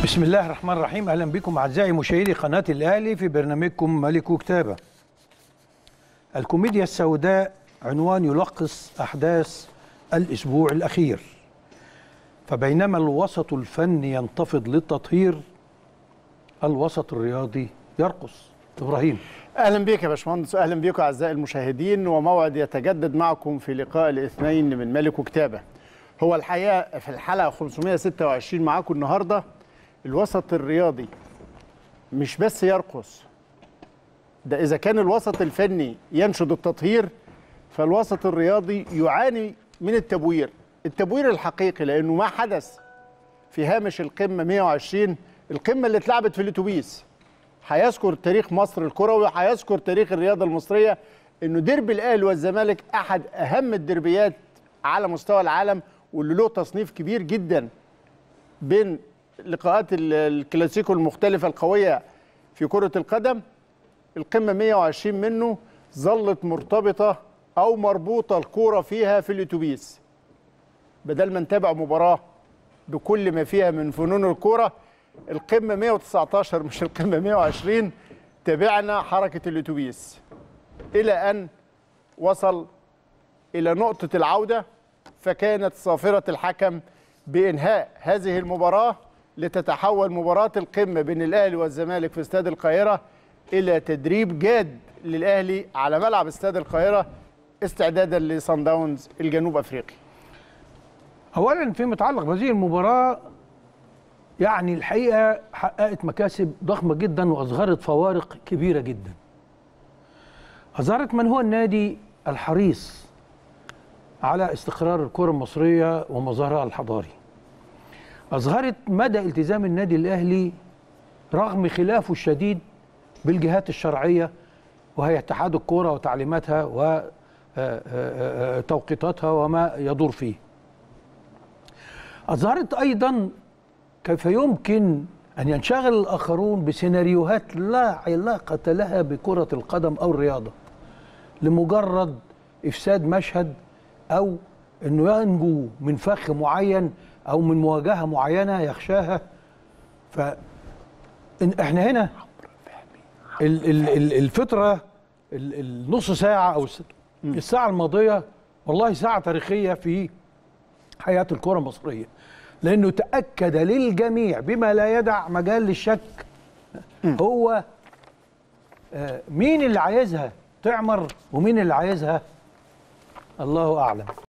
بسم الله الرحمن الرحيم اهلا بكم اعزائي مشاهدي قناه الاهلي في برنامجكم ملك كتابه. الكوميديا السوداء عنوان يلخص احداث الاسبوع الاخير. فبينما الوسط الفني ينتفض للتطهير الوسط الرياضي يرقص. ابراهيم اهلا بك يا باشمهندس واهلا بكم اعزائي المشاهدين وموعد يتجدد معكم في لقاء الاثنين من ملك وكتابه. هو الحقيقه في الحلقه 526 معاكم النهارده الوسط الرياضي مش بس يرقص ده اذا كان الوسط الفني ينشد التطهير فالوسط الرياضي يعاني من التبوير التبوير الحقيقي لانه ما حدث في هامش القمه 120 القمه اللي اتلعبت في الاتوبيس هيذكر تاريخ مصر الكروي وهيذكر تاريخ الرياضه المصريه انه ديربي الاهلي والزمالك احد اهم الدربيات على مستوى العالم واللي له تصنيف كبير جدا بين لقاءات الكلاسيكو المختلفه القويه في كره القدم القمه 120 منه ظلت مرتبطه او مربوطه الكوره فيها في الاتوبيس بدل ما نتابع مباراه بكل ما فيها من فنون الكوره القمه 119 مش القمه 120 تابعنا حركه الاتوبيس الى ان وصل الى نقطه العوده فكانت صافره الحكم بانهاء هذه المباراه لتتحول مباراه القمه بين الاهلي والزمالك في استاد القاهره الى تدريب جاد للاهلي على ملعب استاد القاهره استعدادا لصن داونز الجنوب افريقي. اولا فيما يتعلق بهذه المباراه يعني الحقيقه حققت مكاسب ضخمه جدا واظهرت فوارق كبيره جدا. اظهرت من هو النادي الحريص على استقرار الكره المصريه ومظهرها الحضاري. اظهرت مدى التزام النادي الاهلي رغم خلافه الشديد بالجهات الشرعيه وهي اتحاد الكوره وتعليماتها وتوقيتاتها وما يدور فيه. اظهرت ايضا كيف يمكن ان ينشغل الاخرون بسيناريوهات لا علاقه لها بكره القدم او الرياضه لمجرد افساد مشهد او انه ينجو من فخ معين او من مواجهه معينه يخشاها ف احنا هنا ال- ال- ال- الفتره ال- النص ساعه او الس- الساعه الماضيه والله ساعه تاريخيه في حياه الكره المصريه لانه تاكد للجميع بما لا يدع مجال للشك هو آه، مين اللي عايزها تعمر ومين اللي عايزها الله اعلم